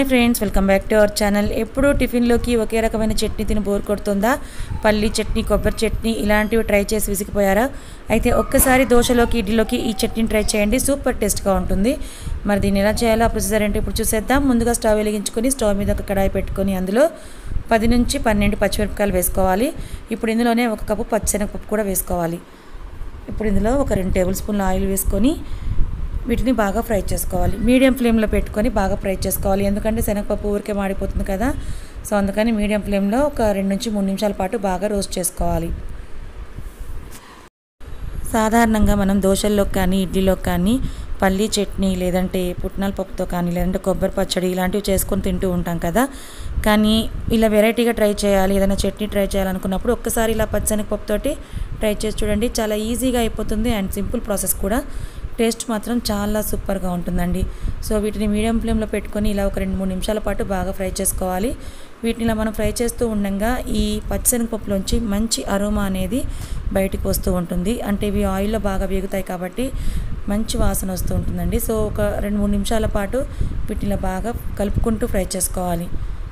hi friends welcome back to our channel ఎప్పుడూ టిఫిన్లోకి ఒకే రకమైన చట్నీ తిని బోర్ కొడుతుందా పల్లి చట్నీ కొబ్బరి చట్నీ ఇలాంటివి ట్రై చేసి విసిగిపోయారా అయితే ఒక్కసారి దోశలోకి ఇడ్లీలోకి ఈ చట్నీని ట్రై చేయండి సూపర్ టేస్ట్గా ఉంటుంది మరి దీన్ని ఎలా చేయాలో ఆ ప్రొసీజర్ ఏంటో ఇప్పుడు చూసేద్దాం ముందుగా స్టవ్ వెలిగించుకొని స్టవ్ మీద ఒక కడాయి పెట్టుకొని అందులో పది నుంచి పన్నెండు పచ్చిమిరపకాయలు వేసుకోవాలి ఇప్పుడు ఇందులోనే ఒక కప్పు పచ్చిశనగపప్పు కూడా వేసుకోవాలి ఇప్పుడు ఇందులో ఒక రెండు టేబుల్ స్పూన్ల ఆయిల్ వేసుకొని వీటిని బాగా ఫ్రై చేసుకోవాలి మీడియం ఫ్లేమ్లో పెట్టుకొని బాగా ఫ్రై చేసుకోవాలి ఎందుకంటే శనగపప్పు ఊరికే మాడిపోతుంది కదా సో అందుకని మీడియం ఫ్లేమ్లో ఒక రెండు నుంచి మూడు నిమిషాల పాటు బాగా రోస్ట్ చేసుకోవాలి సాధారణంగా మనం దోశల్లోకి కానీ ఇడ్లీలోకి కానీ పల్లీ చట్నీ లేదంటే పుట్నాల పప్పుతో కానీ లేదంటే కొబ్బరి పచ్చడి ఇలాంటివి చేసుకొని తింటూ ఉంటాం కదా కానీ ఇలా వెరైటీగా ట్రై చేయాలి ఏదైనా చట్నీ ట్రై చేయాలనుకున్నప్పుడు ఒక్కసారి ఇలా పచ్చనగపప్పుతోటి ట్రై చేసి చూడండి చాలా ఈజీగా అయిపోతుంది అండ్ సింపుల్ ప్రాసెస్ కూడా టేస్ట్ మాత్రం చాలా సూపర్గా ఉంటుందండి సో వీటిని మీడియం ఫ్లేమ్లో పెట్టుకొని ఇలా ఒక రెండు మూడు నిమిషాల పాటు బాగా ఫ్రై చేసుకోవాలి వీటిని ఇలా మనం ఫ్రై చేస్తూ ఉండగా ఈ పచ్చిశనగపప్పులోంచి మంచి అరోమా అనేది బయటికి వస్తూ ఉంటుంది అంటే ఇవి ఆయిల్లో బాగా వేగుతాయి కాబట్టి మంచి వాసన వస్తూ ఉంటుందండి సో ఒక రెండు మూడు నిమిషాల పాటు వీటిని బాగా కలుపుకుంటూ ఫ్రై చేసుకోవాలి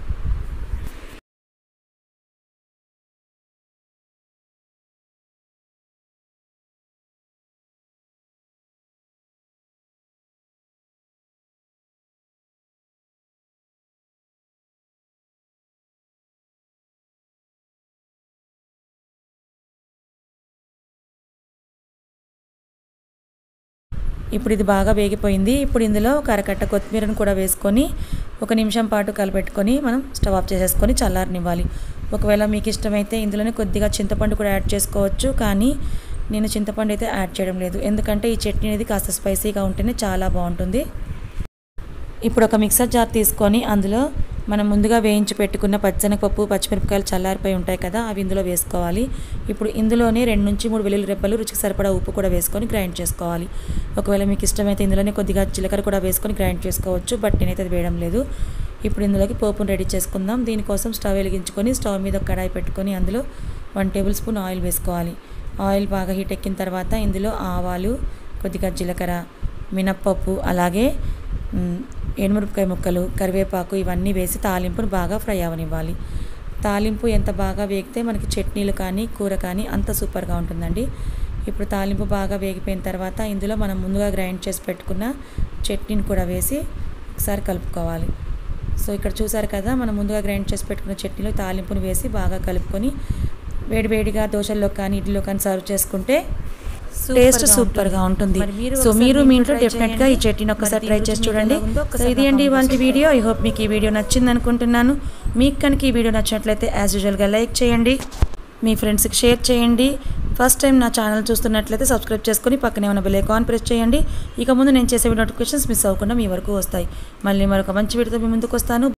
ఇప్పుడు ఇది బాగా వేగిపోయింది ఇప్పుడు ఇందులో ఒక అరకట్ట కొత్తిమీరను కూడా వేసుకొని ఒక నిమిషం పాటు కలిపెట్టుకొని మనం స్టవ్ ఆఫ్ చేసేసుకొని చల్లారనివ్వాలి ఒకవేళ మీకు ఇష్టమైతే ఇందులోనే కొద్దిగా చింతపండు కూడా యాడ్ చేసుకోవచ్చు కానీ నేను చింతపండు అయితే యాడ్ చేయడం లేదు ఎందుకంటే ఈ చట్నీ అనేది కాస్త స్పైసీగా ఉంటేనే చాలా బాగుంటుంది ఇప్పుడు ఒక మిక్సర్ జార్ తీసుకొని అందులో మనం ముందుగా వేయించి పెట్టుకున్న పచ్చనగపప్పు పచ్చిమిరపకాయలు చల్లారిపోయి ఉంటాయి కదా అవి ఇందులో వేసుకోవాలి ఇప్పుడు ఇందులోనే రెండు నుంచి మూడు వెల్లుల్లి రెబ్బలు రుచికి సరిపడా ఉప్పు కూడా వేసుకొని గ్రైండ్ చేసుకోవాలి ఒకవేళ మీకు ఇష్టమైతే ఇందులోనే కొద్దిగా జీలకర్ర కూడా వేసుకొని గ్రైండ్ చేసుకోవచ్చు బట్ నేనైతే అది వేయడం లేదు ఇప్పుడు ఇందులోకి పోపును రెడీ చేసుకుందాం దీనికోసం స్టవ్ వెలిగించుకొని స్టవ్ మీద ఒక కడాయి పెట్టుకొని అందులో వన్ టేబుల్ స్పూన్ ఆయిల్ వేసుకోవాలి ఆయిల్ బాగా హీట్ ఎక్కిన తర్వాత ఇందులో ఆవాలు కొద్దిగా జీలకర్ర మినప్పప్పు అలాగే ఎండుమిరపకాయ ముక్కలు కరివేపాకు ఇవన్నీ వేసి తాలింపును బాగా ఫ్రై అవనివ్వాలి తాలింపు ఎంత బాగా వేగితే మనకి చట్నీలు కానీ కూర కానీ అంత సూపర్గా ఉంటుందండి ఇప్పుడు తాలింపు బాగా వేగిపోయిన తర్వాత ఇందులో మనం ముందుగా గ్రైండ్ చేసి పెట్టుకున్న చట్నీని కూడా వేసి ఒకసారి కలుపుకోవాలి సో ఇక్కడ చూసారు కదా మనం ముందుగా గ్రైండ్ చేసి పెట్టుకున్న చట్నీలో తాలింపుని వేసి బాగా కలుపుకొని వేడివేడిగా దోశల్లో కానీ ఇడ్లీలో కానీ సర్వ్ చేసుకుంటే టేస్ట్ సూపర్గా ఉంటుంది సో మీరు మీ ఇంట్లో డెఫినెట్గా ఈ చట్నీని ఒకసారి ట్రై చేసి చూడండి సో ఇది అండి ఇవాళ వీడియో ఐ హోప్ మీకు ఈ వీడియో నచ్చింది అనుకుంటున్నాను మీకు కనుక ఈ వీడియో నచ్చినట్లయితే యాజ్ యూజువల్గా లైక్ చేయండి మీ ఫ్రెండ్స్కి షేర్ చేయండి ఫస్ట్ టైం నా ఛానల్ చూస్తున్నట్లయితే సబ్స్క్రైబ్ చేసుకొని పక్కనే ఉన్న బెల్ ఐకాన్ ప్రెస్ చేయండి ఇక ముందు నేను చేసే నోటిఫికేషన్స్ మిస్ అవ్వకుండా మీ వరకు వస్తాయి మళ్ళీ మరొక మంచి వీడియోతో మీ ముందుకు వస్తాను